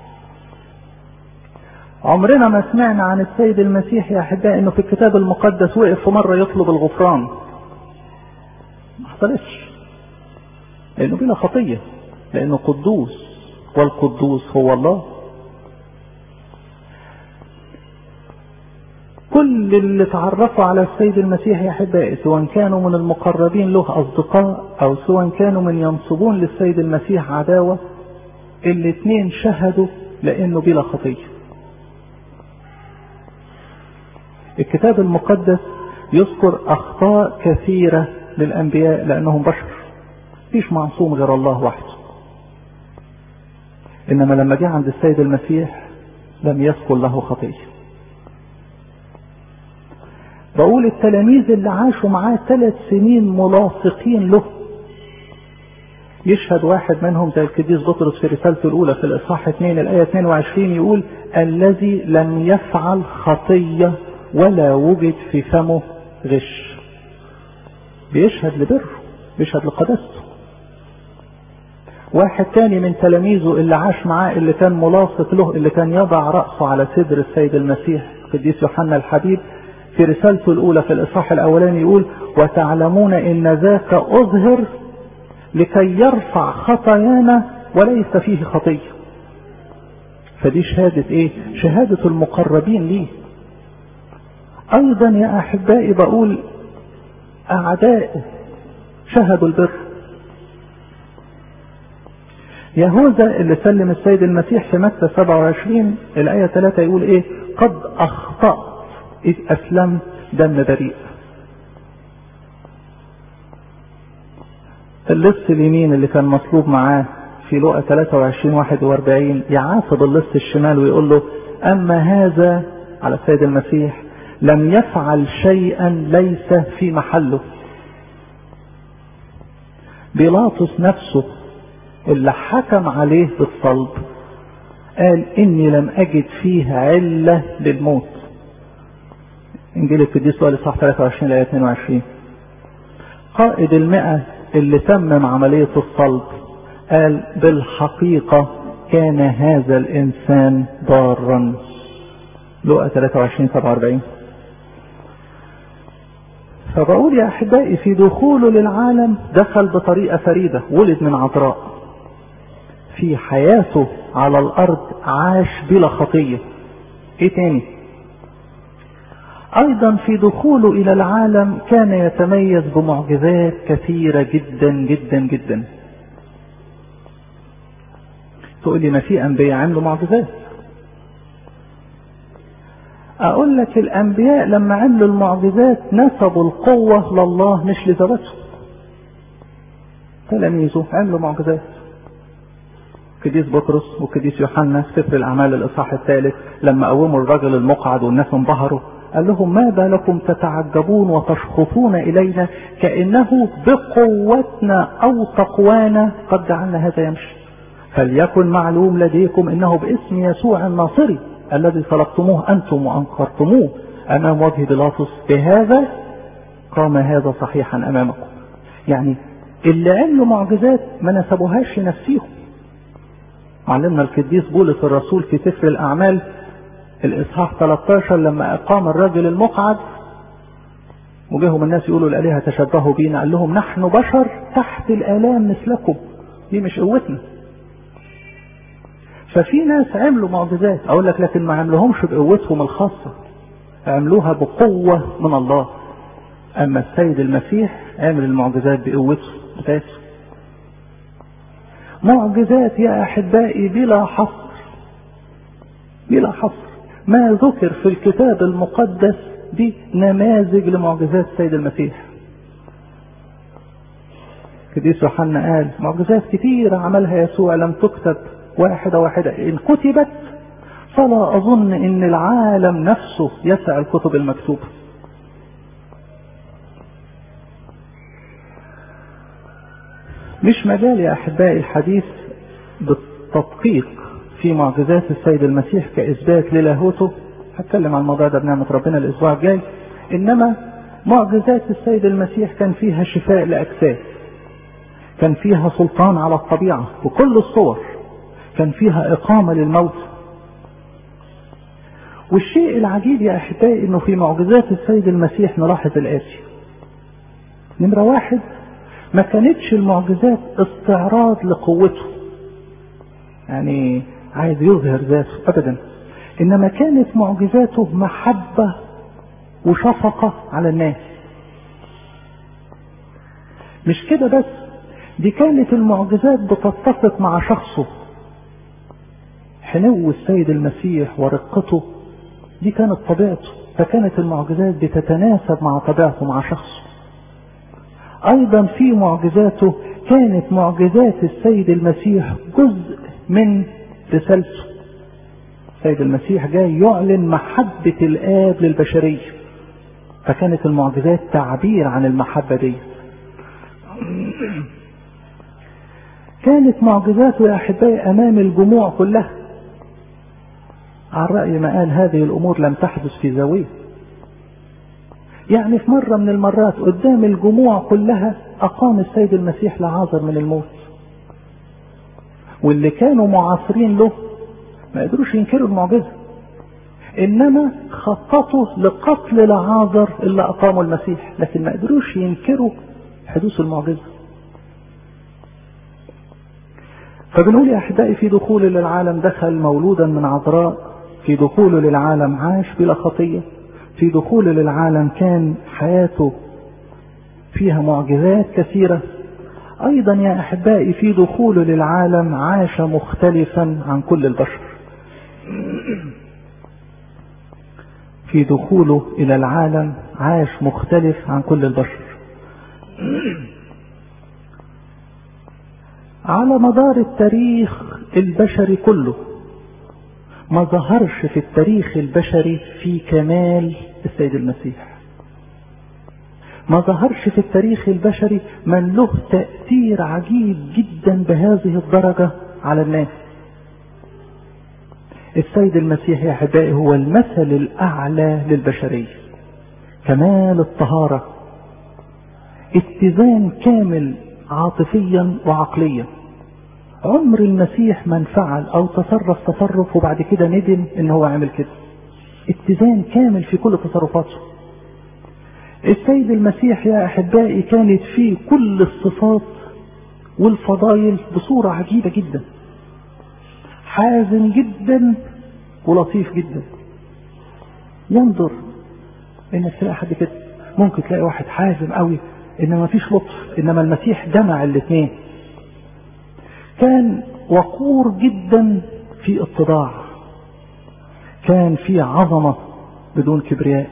عمرنا ما سمعنا عن السيد المسيح يا أحبائي أنه في الكتاب المقدس وقف في مرة يطلب الغفران ما حصلتش لأنه بلا خطية لأنه قدوس والقدوس هو الله كل اللي تعرفوا على السيد المسيح يا احبائي سواء كانوا من المقربين له اصدقاء او سواء كانوا من ينصبون للسيد المسيح عداوه الاثنين شهدوا لانه بلا خطيه. الكتاب المقدس يذكر اخطاء كثيره للانبياء لانهم بشر. مفيش معصوم غير الله وحده. انما لما جه عند السيد المسيح لم يذكر له خطيه. بقول التلاميذ اللي عاشوا معاه ثلاث سنين ملاصقين له يشهد واحد منهم زي القديس بطرس في رسالته الاولى في الاصحاح 2 الايه 22 يقول الذي لم يفعل خطيه ولا وجد في فمه غش بيشهد لبره بيشهد لقداسته واحد تاني من تلاميذه اللي عاش معاه اللي كان ملاصق له اللي كان يضع رأسه على صدر السيد المسيح القديس يوحنا الحبيب في رسالته الأولى في الإصحاح الأولاني يقول وتعلمون إن ذاك أظهر لكي يرفع خطايانا وليس فيه خطية فدي شهادة إيه؟ شهادة المقربين ليه أيضا يا أحبائي بقول أعدائه شهدوا البر يهوذا اللي سلم السيد المسيح في متى 27 الآية 3 يقول إيه؟ قد أخطأت إذ أسلمت دم بريء اللص اليمين اللي كان مطلوب معاه في لقى 23 41 يعاقب اللص الشمال ويقول له أما هذا على السيد المسيح لم يفعل شيئا ليس في محله بيلاطس نفسه اللي حكم عليه بالصلب قال إني لم أجد فيه علة للموت انجيل القديس لوقا الاصحاح 23 الايه 22 قائد المئة اللي تمم عملية الصلب قال بالحقيقة كان هذا الإنسان ضارا لقى 23 47 فبقول يا أحبائي في دخوله للعالم دخل بطريقة فريدة ولد من عذراء في حياته على الأرض عاش بلا خطية إيه تاني ايضا في دخوله الى العالم كان يتميز بمعجزات كثيره جدا جدا جدا تقول لي ما في انبياء عملوا معجزات اقول لك الانبياء لما عملوا المعجزات نسبوا القوه لله مش لذواتهم تلاميذه عملوا معجزات قديس بطرس وقديس يوحنا في سفر الاعمال الاصحاح الثالث لما قوموا الرجل المقعد والناس انبهروا قال لهم ما بالكم تتعجبون وتشخصون الينا كانه بقوتنا او تقوانا قد جعلنا هذا يمشي فليكن معلوم لديكم انه باسم يسوع الناصري الذي طلبتموه انتم وانكرتموه امام وجه بيلاطس بهذا قام هذا صحيحا امامكم يعني اللي عملوا معجزات ما نسبوهاش لنفسيهم معلمنا القديس بولس الرسول في سفر الاعمال الاصحاح 13 لما اقام الرجل المقعد وجاهم الناس يقولوا الالهه تشبهوا بينا قال لهم نحن بشر تحت الالام مثلكم دي مش قوتنا ففي ناس عملوا معجزات اقول لك لكن ما عملوهمش بقوتهم الخاصه عملوها بقوه من الله اما السيد المسيح عمل المعجزات بقوته بتاعته معجزات يا احبائي بلا حصر بلا حصر ما ذكر في الكتاب المقدس دي نماذج لمعجزات السيد المسيح قديس يوحنا قال معجزات كثيرة عملها يسوع لم تكتب واحدة واحدة إن كتبت فلا أظن إن العالم نفسه يسع الكتب المكتوبة مش مجال يا أحبائي الحديث بالتدقيق في معجزات السيد المسيح كإثبات للاهوته هتكلم عن الموضوع ده بنعمة ربنا الأسبوع الجاي إنما معجزات السيد المسيح كان فيها شفاء لأجساد كان فيها سلطان على الطبيعة بكل الصور كان فيها إقامة للموت والشيء العجيب يا أحبائي إنه في معجزات السيد المسيح نلاحظ الآتي نمرة واحد ما كانتش المعجزات استعراض لقوته يعني عايز يظهر ذاته ابدا انما كانت معجزاته محبة وشفقة على الناس مش كده بس دي كانت المعجزات بتتفق مع شخصه حنو السيد المسيح ورقته دي كانت طبيعته فكانت المعجزات بتتناسب مع طبيعته مع شخصه ايضا في معجزاته كانت معجزات السيد المسيح جزء من رسالته السيد المسيح جاي يعلن محبة الآب للبشرية فكانت المعجزات تعبير عن المحبة دي كانت معجزاته يا أحبائي أمام الجموع كلها على رأي ما قال هذه الأمور لم تحدث في زاوية يعني في مرة من المرات قدام الجموع كلها أقام السيد المسيح لعازر من الموت واللي كانوا معاصرين له ما قدروش ينكروا المعجزة إنما خططوا لقتل لعازر اللي أقاموا المسيح لكن ما قدروش ينكروا حدوث المعجزة فبنقول يا أحبائي في دخول للعالم دخل مولودا من عذراء في دخوله للعالم عاش بلا خطية في دخوله للعالم كان حياته فيها معجزات كثيرة أيضا يا أحبائي في دخوله للعالم عاش مختلفا عن كل البشر في دخوله إلى العالم عاش مختلف عن كل البشر على مدار التاريخ البشري كله ما ظهرش في التاريخ البشري في كمال السيد المسيح ما ظهرش في التاريخ البشري من له تأثير عجيب جدا بهذه الدرجة على الناس السيد المسيح يا أحبائي هو المثل الأعلى للبشرية كمال الطهارة اتزان كامل عاطفيا وعقليا عمر المسيح من فعل او تصرف تصرف وبعد كده ندم ان هو عمل كده اتزان كامل في كل تصرفاته السيد المسيح يا احبائي كانت فيه كل الصفات والفضائل بصورة عجيبة جدا حازم جدا ولطيف جدا ينظر انك تلاقي حد كده ممكن تلاقي واحد حازم قوي انما مفيش لطف انما المسيح جمع الاثنين كان وقور جدا في اتضاع كان في عظمة بدون كبرياء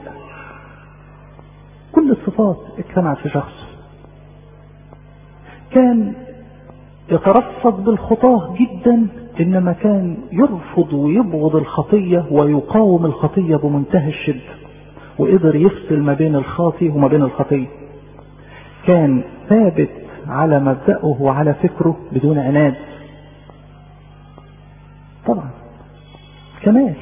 كل الصفات اجتمعت في شخص كان يترفض بالخطاه جدا إنما كان يرفض ويبغض الخطية ويقاوم الخطية بمنتهى الشدة وقدر يفصل ما بين الخاطي وما بين الخطية كان ثابت على مبدأه وعلى فكره بدون عناد طبعا كمال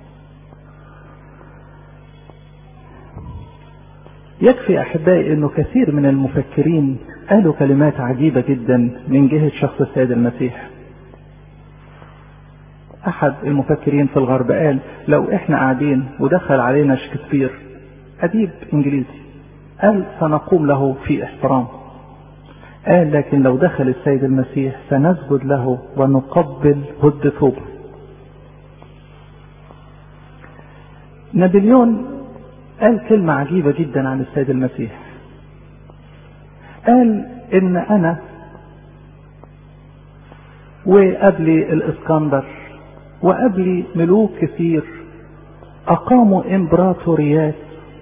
يكفي أحبائي أنه كثير من المفكرين قالوا كلمات عجيبة جدا من جهة شخص السيد المسيح أحد المفكرين في الغرب قال لو إحنا قاعدين ودخل علينا شكسبير أديب إنجليزي قال سنقوم له في احترام قال لكن لو دخل السيد المسيح سنسجد له ونقبل هد ثوبه نابليون قال كلمة عجيبة جدا عن السيد المسيح قال ان انا وقبلي الاسكندر وقبلي ملوك كثير اقاموا امبراطوريات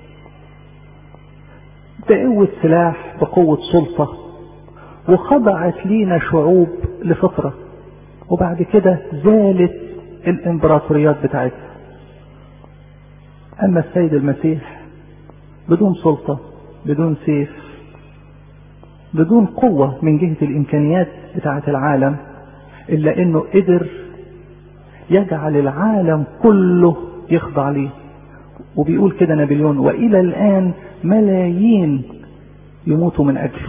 بقوة سلاح بقوة سلطة وخضعت لينا شعوب لفترة وبعد كده زالت الامبراطوريات بتاعتها اما السيد المسيح بدون سلطة بدون سيف بدون قوة من جهة الامكانيات بتاعة العالم الا انه قدر يجعل العالم كله يخضع ليه وبيقول كده نابليون والى الان ملايين يموتوا من اجله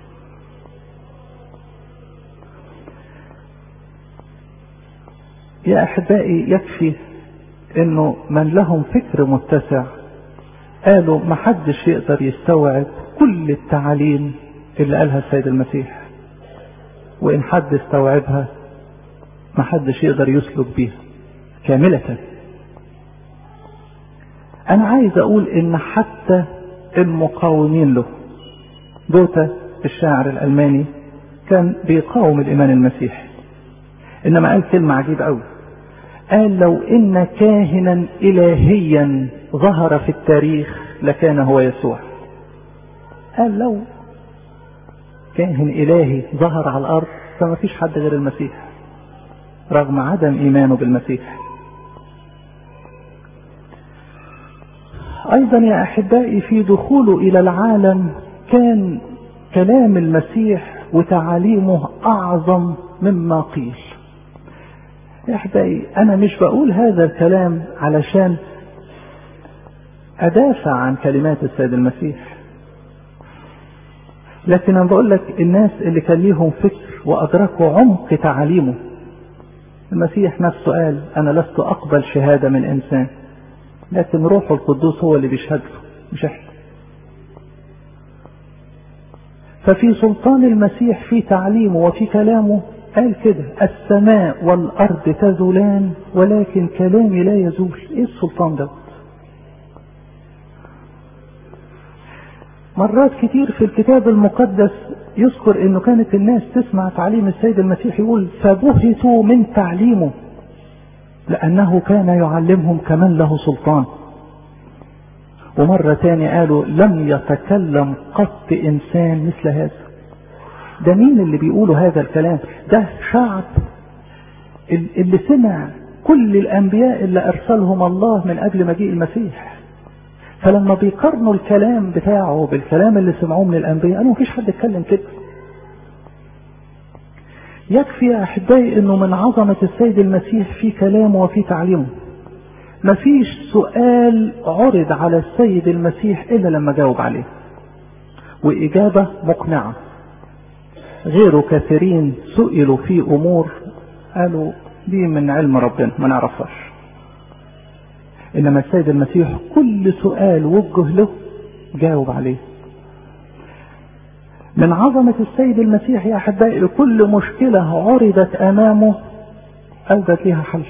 يا احبائي يكفي انه من لهم فكر متسع قالوا محدش يقدر يستوعب كل التعاليم اللي قالها السيد المسيح وان حد استوعبها محدش يقدر يسلك بيها كاملة انا عايز اقول ان حتى المقاومين له جوتا الشاعر الالماني كان بيقاوم الايمان المسيحي انما قال كلمة عجيبة قوي قال لو ان كاهنا الهيا ظهر في التاريخ لكان هو يسوع قال لو كاهن الهي ظهر على الارض فما فيش حد غير المسيح رغم عدم ايمانه بالمسيح ايضا يا احبائي في دخوله الى العالم كان كلام المسيح وتعاليمه اعظم مما قيل يا احبائي انا مش بقول هذا الكلام علشان ادافع عن كلمات السيد المسيح لكن انا بقول لك الناس اللي كان ليهم فكر وادركوا عمق تعاليمه المسيح نفسه قال انا لست اقبل شهاده من انسان لكن روح القدوس هو اللي بيشهد له مش احنا ففي سلطان المسيح في تعليمه وفي كلامه قال كده السماء والارض تزولان ولكن كلامي لا يزول ايه السلطان ده مرات كتير في الكتاب المقدس يذكر انه كانت الناس تسمع تعليم السيد المسيح يقول فبهتوا من تعليمه لانه كان يعلمهم كمن له سلطان ومرة تاني قالوا لم يتكلم قط انسان مثل هذا ده مين اللي بيقولوا هذا الكلام ده شعب اللي سمع كل الانبياء اللي ارسلهم الله من قبل مجيء المسيح فلما بيقارنوا الكلام بتاعه بالكلام اللي سمعوه من الانبياء قالوا مفيش حد اتكلم كده يكفي يا احبائي انه من عظمة السيد المسيح في كلامه وفي تعليمه مفيش سؤال عرض على السيد المسيح الا لما جاوب عليه واجابة مقنعة غير كثيرين سئلوا في امور قالوا دي من علم ربنا ما نعرفهاش انما السيد المسيح كل سؤال وجه له جاوب عليه من عظمة السيد المسيح يا احبائي كل مشكلة عرضت امامه اوجد لها حل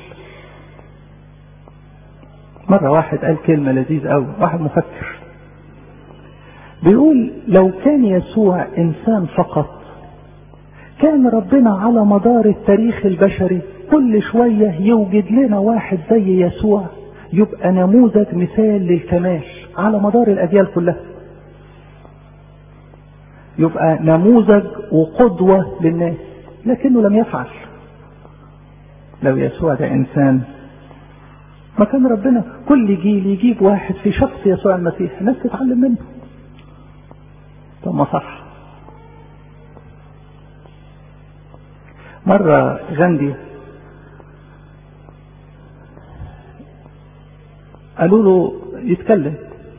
مرة واحد قال كلمة لذيذ قوي واحد مفكر بيقول لو كان يسوع انسان فقط كان ربنا على مدار التاريخ البشري كل شوية يوجد لنا واحد زي يسوع يبقى نموذج مثال للكمال على مدار الأجيال كلها يبقى نموذج وقدوة للناس لكنه لم يفعل لو يسوع ده إنسان ما كان ربنا كل جيل يجيب واحد في شخص يسوع المسيح الناس تتعلم منه طب ما صح مرة غاندي قالوا له يتكلم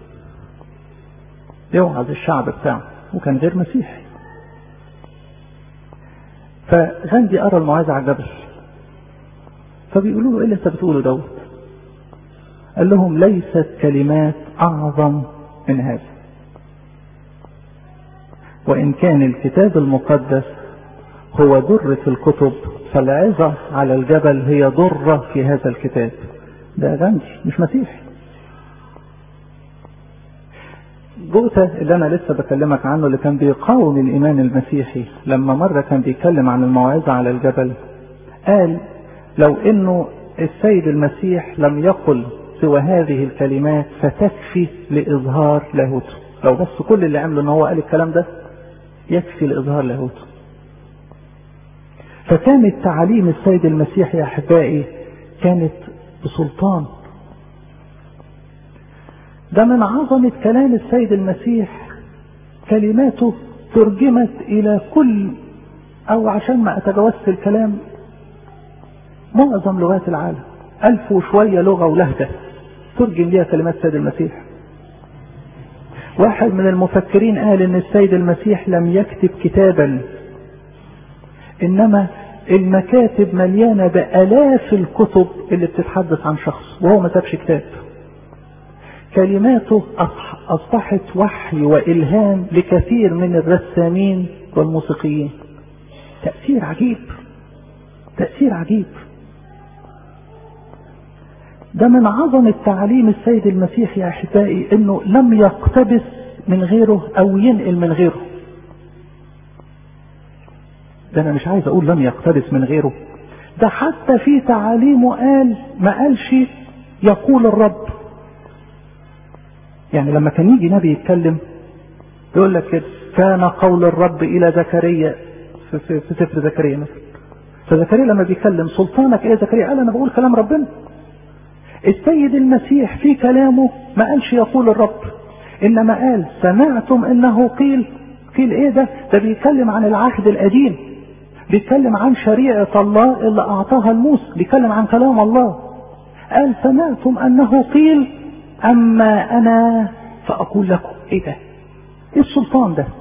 يوعظ الشعب بتاعه وكان غير مسيحي فغاندي قرا الموعظة على الجبل فبيقولوا له ايه اللي انت بتقوله دوت قال لهم ليست كلمات اعظم من هذا وان كان الكتاب المقدس هو درة الكتب فالعظة على الجبل هي ضرة في هذا الكتاب ده غاندي مش مسيحي جوتا اللي انا لسه بكلمك عنه اللي كان بيقاوم الايمان المسيحي لما مرة كان بيتكلم عن الموعظة على الجبل قال لو انه السيد المسيح لم يقل سوى هذه الكلمات فتكفي لاظهار لاهوته لو بس كل اللي عمله ان هو قال الكلام ده يكفي لاظهار لاهوته فكانت تعاليم السيد المسيح يا احبائي كانت بسلطان ده من عظمة كلام السيد المسيح كلماته ترجمت إلى كل أو عشان ما أتجاوزش الكلام معظم لغات العالم ألف وشوية لغة ولهجة ترجم ليها كلمات السيد المسيح واحد من المفكرين قال إن السيد المسيح لم يكتب كتابا إنما المكاتب مليانة بآلاف الكتب اللي بتتحدث عن شخص وهو ما سابش كتاب كلماته أصبحت وحي وإلهام لكثير من الرسامين والموسيقيين تأثير عجيب تأثير عجيب ده من عظمة تعليم السيد المسيح يا أحبائي إنه لم يقتبس من غيره أو ينقل من غيره ده أنا مش عايز أقول لم يقتبس من غيره ده حتى في تعاليمه قال ما قالش يقول الرب يعني لما كان يجي نبي يتكلم يقول لك كده كان قول الرب الى زكريا في, في, في سفر زكريا مثلا فزكريا لما بيتكلم سلطانك ايه زكريا قال انا بقول كلام ربنا السيد المسيح في كلامه ما قالش يقول الرب انما قال سمعتم انه قيل قيل ايه ده ده بيتكلم عن العهد القديم بيتكلم عن شريعة الله اللي اعطاها لموسى بيتكلم عن كلام الله قال سمعتم انه قيل أما أنا فأقول لكم إيه ده؟ إيه السلطان ده؟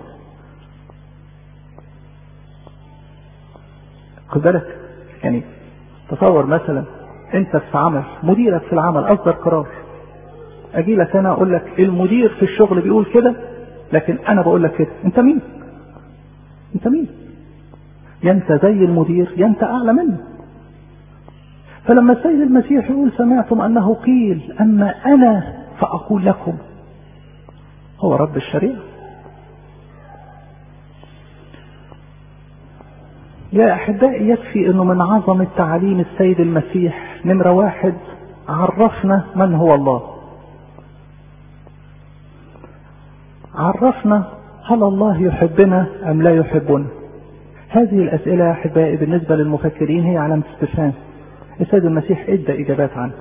خد بالك يعني تصور مثلا أنت في عمل مديرك في العمل أصدر قرار أجي لك أنا أقول لك المدير في الشغل بيقول كده لكن أنا بقول لك كده أنت مين؟ أنت مين؟ يا أنت زي المدير يا أنت أعلى منه فلما السيد المسيح يقول سمعتم أنه قيل أما أنا فأقول لكم هو رب الشريعة يا أحبائي يكفي أنه من عظمة تعاليم السيد المسيح نمرة واحد عرفنا من هو الله عرفنا هل الله يحبنا أم لا يحبنا هذه الأسئلة يا أحبائي بالنسبة للمفكرين هي علامة استفهام السيد المسيح ادى اجابات عنه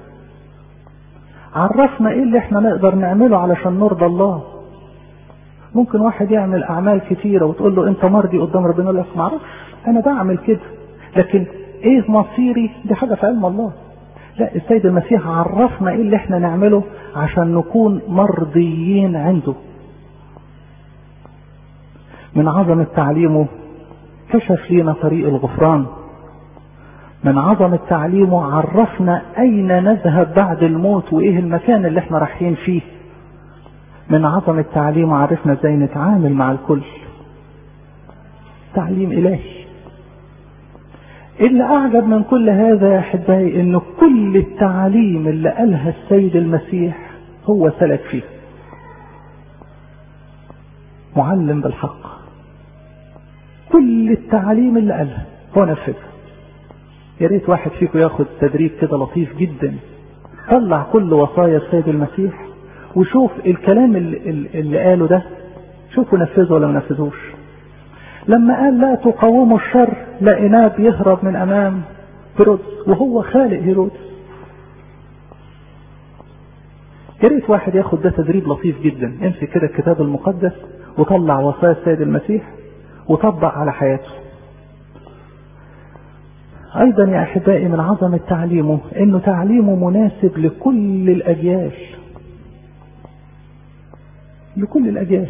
عرفنا ايه اللي احنا نقدر نعمله علشان نرضى الله ممكن واحد يعمل اعمال كتيره وتقول له انت مرضي قدام ربنا يقول لك ما اعرفش انا بعمل كده لكن ايه مصيري دي حاجه في علم الله لا السيد المسيح عرفنا ايه اللي احنا نعمله عشان نكون مرضيين عنده من عظمه تعليمه كشف لنا طريق الغفران من عظمة تعليمه عرفنا أين نذهب بعد الموت وإيه المكان اللي احنا رايحين فيه من عظمة تعليمه عرفنا ازاي نتعامل مع الكل تعليم إلهي اللي أعجب من كل هذا يا أحبائي إن كل التعاليم اللي قالها السيد المسيح هو سلك فيه معلم بالحق كل التعاليم اللي قالها هو نفذها يا ريت واحد فيكم ياخد تدريب كده لطيف جدا طلع كل وصايا السيد المسيح وشوف الكلام اللي, اللي قاله ده شوفوا نفذه ولا ما نفذوش لما قال لا تقاوموا الشر لقيناه بيهرب من امام هيرودس وهو خالق هيرودس يا ريت واحد ياخد ده تدريب لطيف جدا امسك كده الكتاب المقدس وطلع وصايا السيد المسيح وطبق على حياته ايضا يا احبائي من عظمة تعليمه انه تعليمه مناسب لكل الاجيال لكل الاجيال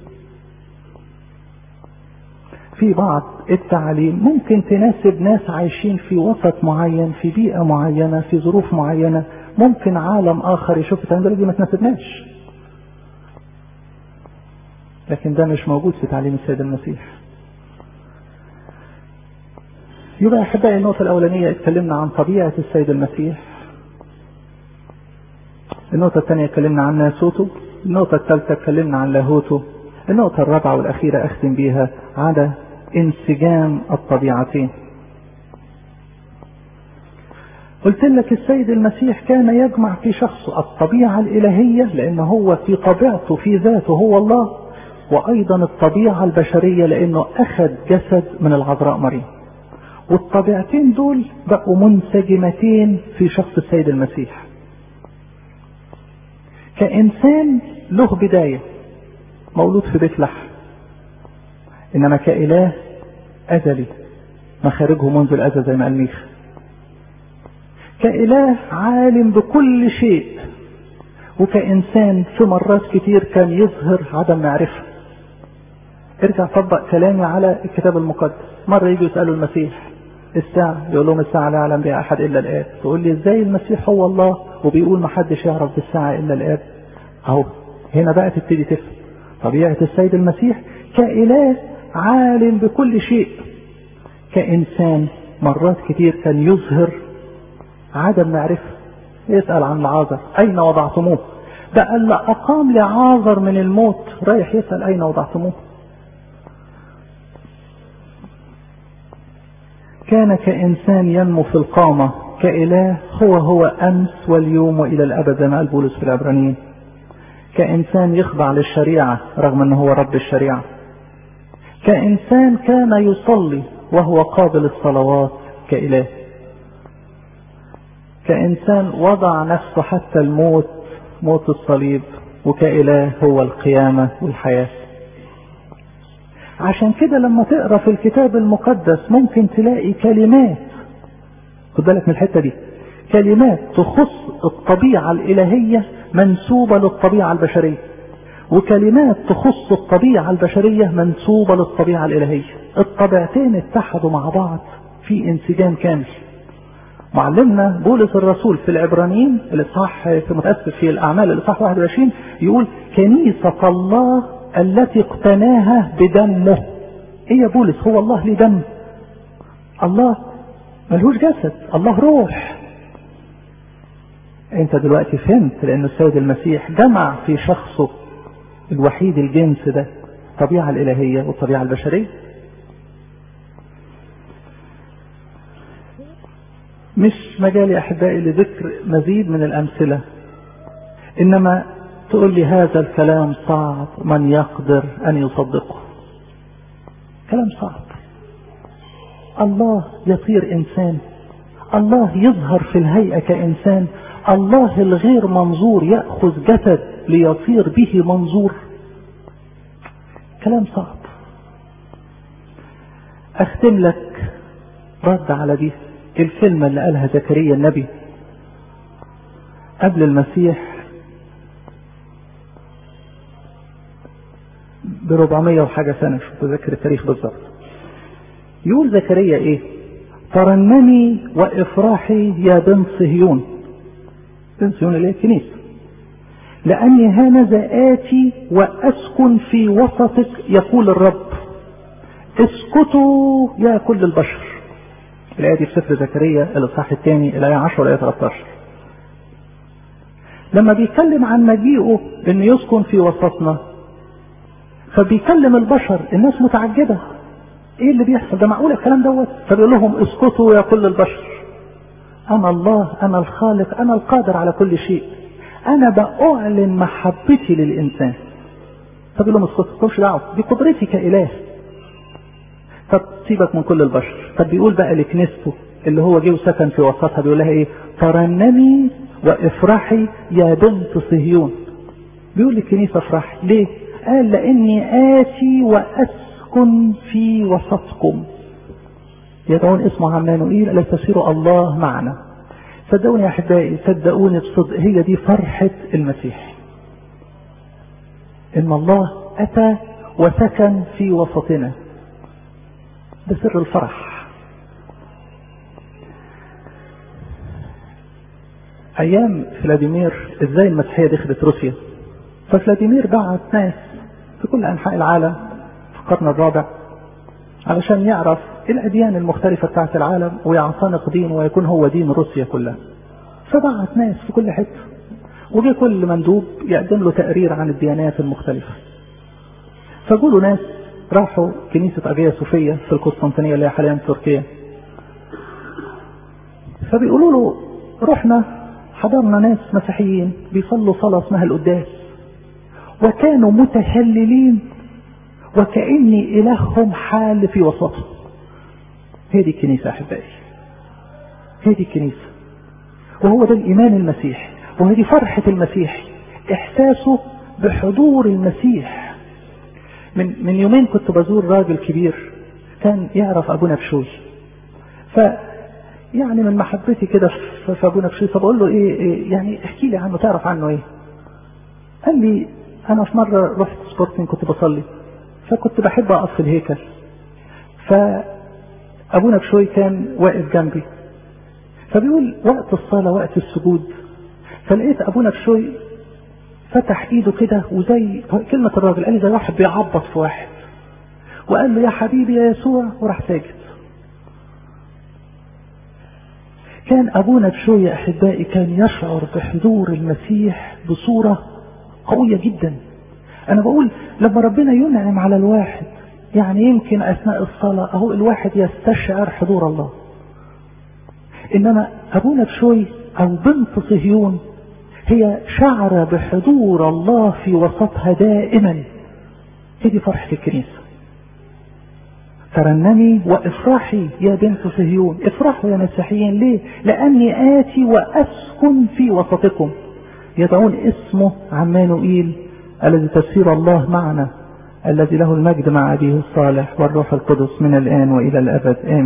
في بعض التعاليم ممكن تناسب ناس عايشين في وسط معين في بيئة معينة في ظروف معينة ممكن عالم اخر يشوف التعليم دي ما تناسبناش لكن ده مش موجود في تعليم السيد المسيح يبقى احبائي النقطة الاولانية اتكلمنا عن طبيعة السيد المسيح النقطة الثانية اتكلمنا عن ناسوته النقطة الثالثة اتكلمنا عن لاهوته النقطة الرابعة والأخيرة أختم بيها على انسجام الطبيعتين قلت لك السيد المسيح كان يجمع في شخصه الطبيعة الإلهية لأن هو في طبيعته في ذاته هو الله وأيضا الطبيعة البشرية لأنه أخذ جسد من العذراء مريم والطبيعتين دول بقوا منسجمتين في شخص السيد المسيح كإنسان له بداية مولود في بيت لحم إنما كإله أزلي مخارجه منذ الأزل زي ما قال ميخا كإله عالم بكل شيء وكإنسان في مرات كتير كان يظهر عدم معرفة ارجع طبق كلامي على الكتاب المقدس مرة يجي يسألوا المسيح الساعة يقول لهم الساعة لا يعلم بها أحد إلا الآب تقول لي إزاي المسيح هو الله وبيقول ما حدش يعرف بالساعة إلا الآب أهو هنا بقى تبتدي تفهم طبيعة السيد المسيح كإله عالم بكل شيء كإنسان مرات كتير كان يظهر عدم معرفة يسأل عن العازر أين وضعتموه ده اللي أقام لعازر من الموت رايح يسأل أين وضعتموه كان كإنسان ينمو في القامة كإله هو هو أمس واليوم وإلى الأبد زي ما قال بولس في العبرانيين كإنسان يخضع للشريعة رغم أنه هو رب الشريعة كإنسان كان يصلي وهو قابل الصلوات كإله كإنسان وضع نفسه حتى الموت موت الصليب وكإله هو القيامة والحياة عشان كده لما تقرا في الكتاب المقدس ممكن تلاقي كلمات خد بالك من الحته دي كلمات تخص الطبيعه الالهيه منسوبه للطبيعه البشريه وكلمات تخص الطبيعه البشريه منسوبه للطبيعه الالهيه الطبيعتين اتحدوا مع بعض في انسجام كامل معلمنا بولس الرسول في العبرانيين الاصحاح في متاسف في الاعمال الاصحاح 21 يقول كنيسه الله التي اقتناها بدمه ايه يا بولس هو الله ليه دم الله ملهوش جسد الله روح انت دلوقتي فهمت لان السيد المسيح جمع في شخصه الوحيد الجنس ده الطبيعة الإلهية والطبيعة البشرية مش مجالي أحبائي لذكر مزيد من الأمثلة إنما تقول لي هذا الكلام صعب من يقدر أن يصدقه كلام صعب الله يطير إنسان الله يظهر في الهيئة كإنسان الله الغير منظور يأخذ جسد ليطير به منظور كلام صعب أختم لك رد على دي الكلمة اللي قالها زكريا النبي قبل المسيح ب 400 وحاجة سنة مش متذكر التاريخ بالظبط يقول زكريا ايه ترنمي وافرحي يا بنت صهيون بنت صهيون اللي هي الكنيسة لأني هانذا آتي وأسكن في وسطك يقول الرب اسكتوا يا كل البشر الآية دي في سفر زكريا الإصحاح الثاني الآية 10 والآية 13 لما بيتكلم عن مجيئه إنه يسكن في وسطنا فبيكلم البشر الناس متعجبة ايه اللي بيحصل ده معقول الكلام دوت فبيقول لهم اسكتوا يا كل البشر انا الله انا الخالق انا القادر على كل شيء انا باعلن محبتي للانسان فبيقول لهم اسكتوا مالكمش دعوه دي قدرتي كاله طب سيبك من كل البشر طب بيقول بقى لكنيسته اللي هو جه وسكن في وسطها بيقول لها ايه ترنمي وافرحي يا بنت صهيون بيقول للكنيسة افرحي ليه قال لاني اتي واسكن في وسطكم يدعون اسمه عمانوئيل لتسير الله معنا صدقوني يا احبائي صدقوني بصدق هي دي فرحة المسيح ان الله اتى وسكن في وسطنا ده سر الفرح ايام فلاديمير ازاي المسيحيه دخلت روسيا ففلاديمير بعت ناس في كل انحاء العالم في القرن الرابع علشان يعرف الاديان المختلفه بتاعت العالم ويعتنق دين ويكون هو دين روسيا كلها فبعت ناس في كل حته وجه كل مندوب يقدم له تقرير عن الديانات المختلفه فجولوا ناس راحوا كنيسة أجيا صوفية في القسطنطينية اللي هي حاليا تركيا فبيقولوا له رحنا حضرنا ناس مسيحيين بيصلوا صلاة اسمها القداس وكانوا متهللين وكأني إلههم حال في وسطهم هي دي الكنيسة أحبائي هي دي الكنيسة وهو ده الإيمان المسيحي وهي دي فرحة المسيح إحساسه بحضور المسيح من من يومين كنت بزور راجل كبير كان يعرف ابونا بشوي ف يعني من محبتي كده في ابونا بشوي فبقول له إيه, ايه يعني احكي لي عنه تعرف عنه ايه قال لي انا في مره رحت سبورتنج كنت بصلي فكنت بحب اقف في الهيكل فابونا بشوي كان واقف جنبي فبيقول وقت الصلاه وقت السجود فلقيت ابونا بشوي فتح ايده كده وزي كلمة الراجل قال لي زي واحد بيعبط في واحد وقال له يا حبيبي يا يسوع وراح ساجد كان ابونا بشوية احبائي كان يشعر بحضور المسيح بصورة قوية جدا انا بقول لما ربنا ينعم على الواحد يعني يمكن اثناء الصلاة اهو الواحد يستشعر حضور الله انما ابونا بشوي او بنت صهيون هي شعر بحضور الله في وسطها دائما هذه فرحة الكنيسة ترنمي وافرحي يا بنت صهيون افرحوا يا مسيحيين ليه لاني اتي واسكن في وسطكم يدعون اسمه عمانوئيل الذي تسير الله معنا الذي له المجد مع أبيه الصالح والروح القدس من الآن وإلى الأبد آمين